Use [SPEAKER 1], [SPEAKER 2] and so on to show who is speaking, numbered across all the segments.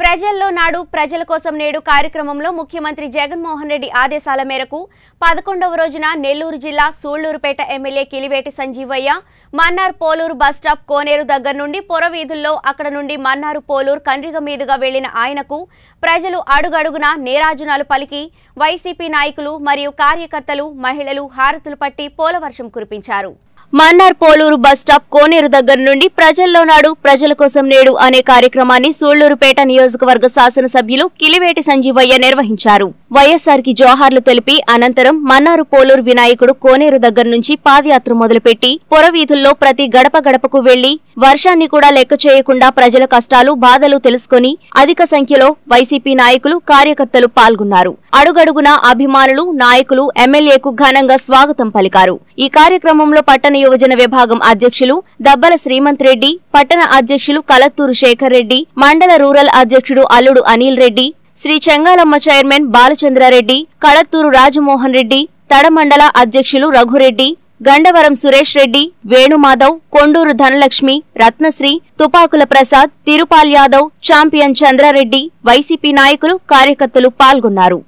[SPEAKER 1] ప్రజల్లో నాడు ప్రజల కోసం నేడు కార్యక్రమంలో ముఖ్యమంత్రి జగన్మోహన్ రెడ్డి ఆదేశాల మేరకు పదకొండవ రోజున నెల్లూరు జిల్లా సూళ్లూరుపేట ఎమ్మెల్యే కిలివేటి సంజీవయ్య మన్నార్ పోలూరు బస్టాప్ కోనేరు దగ్గర నుండి పొరవీధుల్లో అక్కడ నుండి మన్నారు పోలూరు కండ్రిగ మీదుగా వెళ్లిన ఆయనకు ప్రజలు అడుగడుగునా నేరాజునాలు పలికి వైసీపీ నాయకులు మరియు కార్యకర్తలు మహిళలు హారతులు పట్టి పోలవర్షం కురిపించారు మన్నార్ పోలూరు బస్టాప్ కోనేరు దగ్గర నుండి ప్రజల్లో నాడు ప్రజల కోసం నేడు అనే కార్యక్రమాన్ని సూళ్లూరుపేట నియోజకవర్గ శాసనసభ్యులు కిలివేటి సంజీవయ్య నిర్వహించారు వైఎస్ఆర్ కి జోహార్లు తెలిపి అనంతరం మన్నారు పోలూరు వినాయకుడు కోనేరు దగ్గర నుంచి పాదయాత్ర మొదలుపెట్టి పొరవీధుల్లో ప్రతి గడప గడపకు వెళ్లి వర్షాన్ని కూడా లెక్క చేయకుండా ప్రజల కష్టాలు బాధలు తెలుసుకుని అధిక సంఖ్యలో వైసీపీ నాయకులు కార్యకర్తలు పాల్గొన్నారు అడుగడుగునా అభిమానులు నాయకులు ఎమ్మెల్యేకు ఘనంగా స్వాగతం పలికారు ఈ కార్యక్రమంలో పట్టణ యువజన విభాగం అధ్యక్షులు దబ్బల శ్రీమంత్ రెడ్డి పట్టణ అధ్యక్షులు కలత్తూరు శేఖర్ రెడ్డి మండల రూరల్ అధ్యక్షుడు అల్లుడు అనిల్ రెడ్డి శ్రీ చెంగాలమ్మ చైర్మన్ బాలచంద్రారెడ్డి కళత్తూరు రాజమోహన్ రెడ్డి తడమండల అధ్యక్షులు రఘురెడ్డి గండవరం సురేష్ రెడ్డి వేణుమాధవ్ కొండూరు ధనలక్ష్మి రత్నశ్రీ తుపాకుల ప్రసాద్ తిరుపాల్ యాదవ్ చాంపియన్ చంద్రారెడ్డి వైసీపీ నాయకులు కార్యకర్తలు పాల్గొన్నారు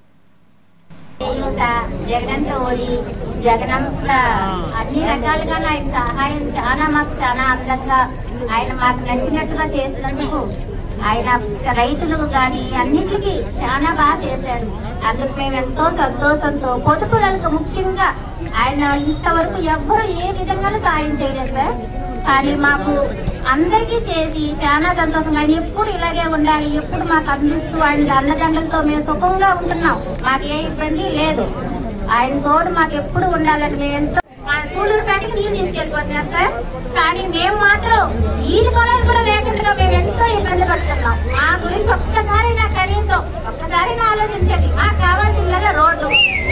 [SPEAKER 2] చేయూత, జగనంత ఓడి జగనంత అన్ని రకాలుగా ఆయన సహాయం చాలా మాకు చాలా అందంగా ఆయన మాకు నచ్చినట్టుగా చేసినందుకు ఆయన రైతులకు కానీ అన్నిటికీ చాలా బాగా చేశారు అందుకు మేము ఎంతో సంతోషంతో పొదుపులకు ముఖ్యంగా ఆయన ఇంతవరకు ఎవ్వరూ ఏ విధంగా సాయం చేయలేదు సార్ కానీ మాకు అందరికీ చేసి చాలా సంతోషంగా ఆయన ఎప్పుడు ఇలాగే ఉండాలి ఎప్పుడు మాకు అందిస్తూ ఆయన అన్నదండలతో మేము సుఖంగా ఉంటున్నాం మాకు ఏ ఇబ్బంది లేదు ఆయన తోడు మాకు ఎప్పుడు ఉండాలని మేము ఎంతో మా సూళ్ళూరుపేటకి నీళ్ళు తీసుకెళ్ళిపోతున్నాం సార్ కానీ మేము మాత్రం ఈది కొనాలి కూడా లేకుండా మేము ఎంతో ఇబ్బంది పడుతున్నాం మా గురించి ఒక్కసారి నా కనీసం ఒక్కసారి నా ఆలోచించండి మాకు కావాల్సిందల్లా రోడ్డు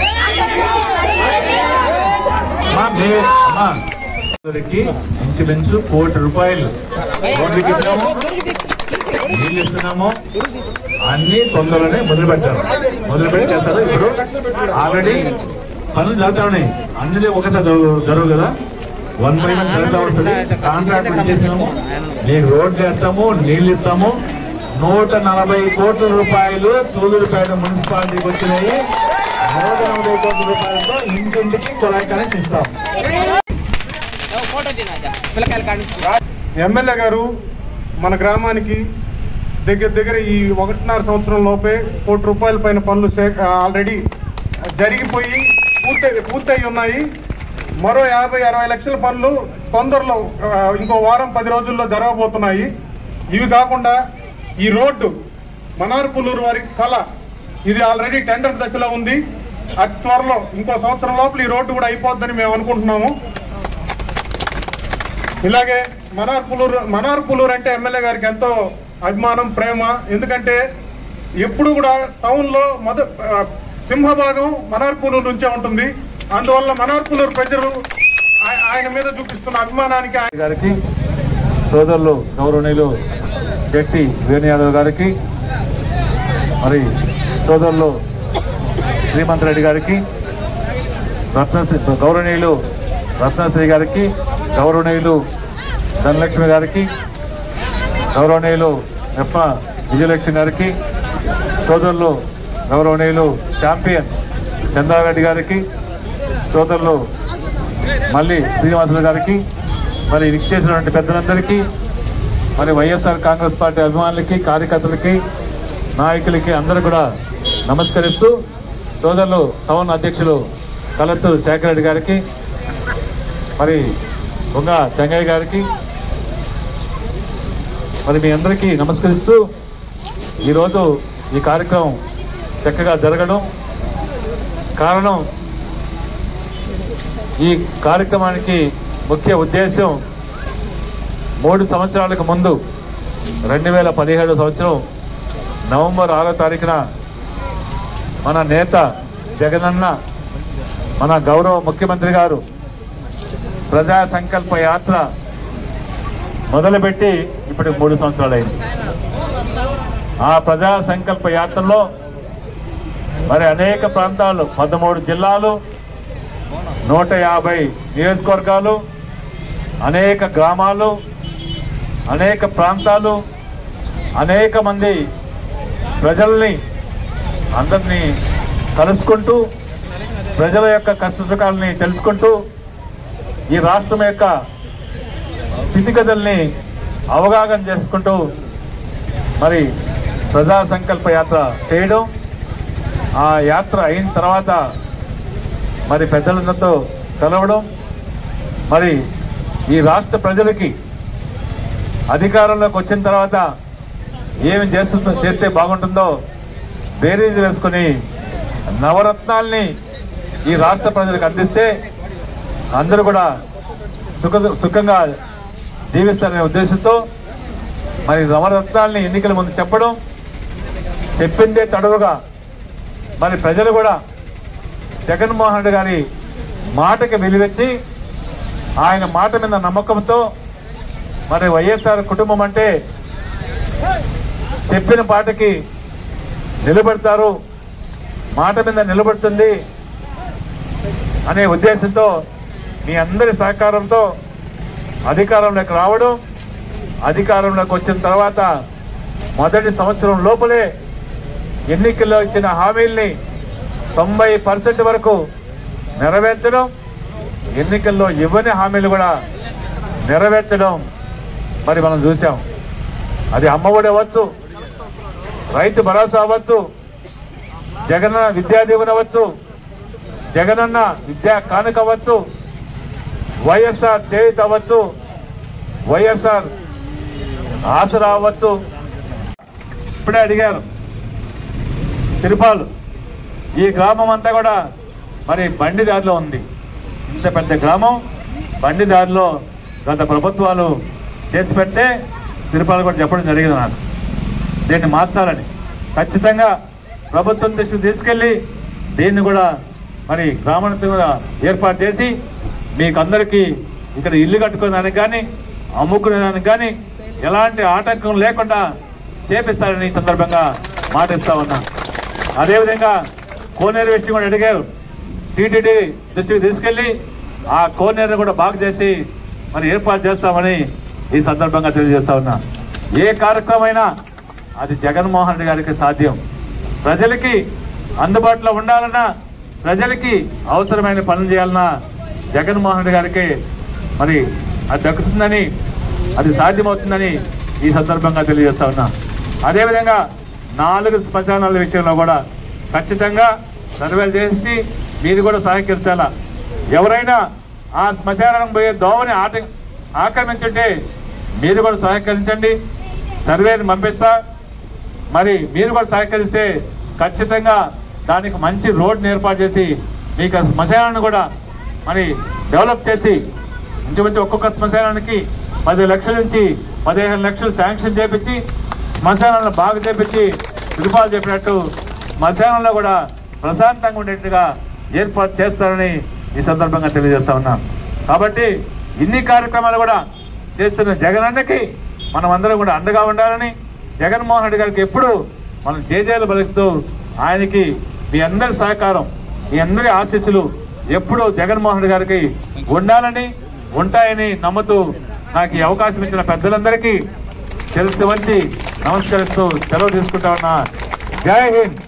[SPEAKER 3] అమ్మా, మీ- అమ్మా, అందరికి ఇన్సూరెన్స్ కోటి రూపాయలు రోడ్లకి ఇస్తున్నాము నీళ్ళు ఇస్తున్నాము అన్ని తొందరలోనే మొదలు పెట్టారు మొదలు పెట్టి చేస్తారు ఇప్పుడు ఆల్రెడీ పనులు జరుగుతా ఉన్నాయి అందులో ఒకసారి జరుగు- జరుగు కదా వన్ బై వన్ జరుగుతూ ఉంటుంది కాంట్రాక్ట్ ఇచ్చేసినాము మీకు రోడ్లు వేస్తాము నీళ్ళు ఇస్తాము నూట నలభై కోట్ల రూపాయలు తూలూరుపేట మున్సిపాలిటీకి వచ్చినాయి నూట నలభై కోట్ల రూపాయలతో ఇంటింటికి కుళాయి కనెక్ట్ ఇస్తాం
[SPEAKER 4] ఫోటో తినచ్చా పిల్లకాయలు కాడి
[SPEAKER 5] ఎమ్మెల్యే గారు మన గ్రామానికి దగ్గర దగ్గర ఈ ఒకటిన్నర సంవత్సరం లోపే కోటి రూపాయల పైన పనులు సే- ఆల్రెడీ జరిగిపోయి పూర్తి పూర్తయి ఉన్నాయి మరో యాభై అరవై లక్షల పనులు తొందరలో ఆ, ఇంకో వారం పది రోజుల్లో జరగబోతున్నాయి ఇవి కాకుండా ఈ రోడ్డు మనార్పులూరు వారి కళ ఇది ఆల్రెడీ టెండర్ దశలో ఉంది అతి త్వరలో ఇంకో సంవత్సరం లోపల ఈ రోడ్డు కూడా అయిపోద్దని మేము అనుకుంటున్నాము ఇలాగే మనార్ పులూరు మనార్ పులూరు అంటే ఎమ్మెల్యే గారికి ఎంతో అభిమానం ప్రేమ ఎందుకంటే ఎప్పుడు కూడా టౌన్ లో మొద ఆ, సింహభాగం మనార్ పులూరు నుంచే ఉంటుంది అందువల్ల మనార్ పులూరు ప్రజలు ఆయ- ఆయన మీద చూపిస్తున్న అభిమానానికి ఆయన
[SPEAKER 3] గారికి సోదరులు గౌరవనీయులు జట్టి వేణు యాదవ్ గారికి మరి సోదరులు శ్రీమంత్ రెడ్డి గారికి రత్నశ్రీ గౌరవనీయులు రత్నశ్రీ గారికి గౌరవనీయులు ధనలక్ష్మి గారికి గౌరవనీయులు ఎప్ప విజయలక్ష్మి గారికి సోదరులు గౌరవనీయులు ఛాంపియన్ చంద్రారెడ్డి గారికి సోదరులు మళ్ళీ శ్రీనివాసులు గారికి మరి ఇచ్చేసినటువంటి పెద్దలందరికీ మరి వైఎస్ఆర్ కాంగ్రెస్ పార్టీ అభిమానులకి కార్యకర్తలకి నాయకులకి అందరూ కూడా నమస్కరిస్తూ సోదరులు టౌన్ అధ్యక్షులు కలెక్టర్ శేఖర్ రెడ్డి గారికి మరి దొంగ చెంగయ్య గారికి మరి మీ అందరికీ నమస్కరిస్తూ ఈరోజు ఈ కార్యక్రమం చక్కగా జరగడం కారణం ఈ కార్యక్రమానికి ముఖ్య ఉద్దేశం మూడు సంవత్సరాలకు ముందు రెండు వేల పదిహేడు సంవత్సరం నవంబర్ ఆరో తారీఖున మన నేత జగనన్న మన గౌరవ ముఖ్యమంత్రి గారు ప్రజా సంకల్ప యాత్ర మొదలుపెట్టి ఇప్పుడు మూడు సంవత్సరాలైంది ఆ ప్రజా సంకల్ప యాత్రలో మరి అనేక ప్రాంతాలు పదమూడు జిల్లాలు నూట యాభై నియోజకవర్గాలు అనేక గ్రామాలు అనేక ప్రాంతాలు అనేక మంది ప్రజల్ని అందరినీ కలుసుకుంటూ ప్రజల యొక్క కష్ట సుఖాలని తెలుసుకుంటూ ఈ రాష్ట్రం యొక్క స్థితిగతుల్ని అవగాహన చేసుకుంటూ మరి ప్రజా సంకల్ప యాత్ర చేయడం ఆ యాత్ర అయిన తర్వాత మరి పెద్దలందరితో కలవడం మరి ఈ రాష్ట్ర ప్రజలకి అధికారంలోకి వచ్చిన తర్వాత ఏమి చేస్తుందో చేస్తే బాగుంటుందో బేరీజ్ వేసుకుని నవరత్నాల్ని ఈ రాష్ట్ర ప్రజలకు అందిస్తే అందరూ కూడా సుఖ సుఖంగా జీవిస్తారనే ఉద్దేశంతో మరి నవరత్నాల్ని ఎన్నికల ముందు చెప్పడం చెప్పిందే తడవుగా మరి ప్రజలు కూడా జగన్మోహన్ రెడ్డి గారి మాటకి విలువెచ్చి ఆయన మాట మీద నమ్మకంతో మరి వైఎస్ఆర్ కుటుంబం అంటే చెప్పిన పాటకి నిలబెడతారు మాట మీద నిలబడుతుంది అనే ఉద్దేశంతో మీ అందరి సహకారంతో అధికారంలోకి రావడం అధికారంలోకి వచ్చిన తర్వాత మొదటి సంవత్సరం లోపలే ఎన్నికల్లో ఇచ్చిన హామీల్ని తొంభై పర్సెంట్ వరకు నెరవేర్చడం ఎన్నికల్లో ఇవ్వని హామీలు కూడా నెరవేర్చడం మరి మనం చూసాం అది అమ్మఒడి అవ్వచ్చు రైతు భరోసా అవ్వచ్చు జగనన్న విద్యా దీవెన అవ్వచ్చు జగనన్న విద్యా కానుక అవ్వచ్చు వైఎస్ఆర్ చేయుత అవ్వచ్చు వైఎస్ఆర్ ఆసరా అవ్వచ్చు ఇప్పుడే అడిగారు తిరుపాలు ఈ గ్రామం అంతా కూడా మరి బండి దారిలో ఉంది ఇంత పెద్ద గ్రామం బండి దారిలో గత ప్రభుత్వాలు చేసి పెడితే తిరుపాలు కూడా చెప్పడం జరిగింది నాకు దీన్ని మార్చాలని ఖచ్చితంగా ప్రభుత్వం దృష్టికి తీసుకెళ్ళి దీన్ని కూడా మరి గ్రామానికి కూడా ఏర్పాటు చేసి మీకు అందరికీ ఇక్కడ ఇల్లు కట్టుకునేదానికి కానీ అమ్ముకునేదానికి కానీ ఎలాంటి ఆటంకం లేకుండా చేపిస్తారని ఈ సందర్భంగా మాటిస్తా ఉన్నా అదేవిధంగా కోనేరు విషయం కూడా అడిగారు టీటీడీ దృష్టికి తీసుకెళ్లి ఆ కోనేరును కూడా బాగు చేసి మరి ఏర్పాటు చేస్తామని ఈ సందర్భంగా తెలియజేస్తా ఉన్నా ఏ కార్యక్రమం అయినా అది జగన్మోహన్ రెడ్డి గారికి సాధ్యం ప్రజలకి అందుబాటులో ఉండాలన్నా ప్రజలకి అవసరమైన పనులు చేయాలన్నా జగన్మోహన్ రెడ్డి గారికి మరి అది దక్కుతుందని అది సాధ్యమవుతుందని ఈ సందర్భంగా తెలియజేస్తా ఉన్నా అదేవిధంగా నాలుగు శ్మశానాల విషయంలో కూడా ఖచ్చితంగా సర్వేలు చేసి మీరు కూడా సహకరించాలా ఎవరైనా ఆ శ్మశానం పోయే దోవని ఆట ఆక్రమించుంటే మీరు కూడా సహకరించండి సర్వేని పంపిస్తా మరి మీరు కూడా సహకరిస్తే ఖచ్చితంగా దానికి మంచి రోడ్ని ఏర్పాటు చేసి మీకు ఆ శ్మశానాన్ని కూడా మరి డెవలప్ చేసి ఇంచుమించు ఒక్కొక్క శ్మశానానికి పది లక్షల నుంచి పదిహేను లక్షలు శాంక్షన్ చేపించి శ్మశానాలను బాగా చేపించి తిరుపాలు చెప్పినట్టు శ్మశానంలో కూడా ప్రశాంతంగా ఉండేట్టుగా ఏర్పాటు చేస్తారని ఈ సందర్భంగా తెలియజేస్తా ఉన్నాం కాబట్టి ఇన్ని కార్యక్రమాలు కూడా చేస్తున్న జగనన్నకి మనం అందరం కూడా అండగా ఉండాలని జగన్మోహన్ రెడ్డి గారికి ఎప్పుడు మనం జేజేలు బలుకుతూ ఆయనకి మీ అందరి సహకారం మీ అందరి ఆశీస్సులు ఎప్పుడు జగన్మోహన్ రెడ్డి గారికి ఉండాలని ఉంటాయని నమ్ముతూ నాకు ఈ అవకాశం ఇచ్చిన పెద్దలందరికీ తెలిసి వచ్చి నమస్కరిస్తూ సెలవు తీసుకుంటా ఉన్నా జై హింద్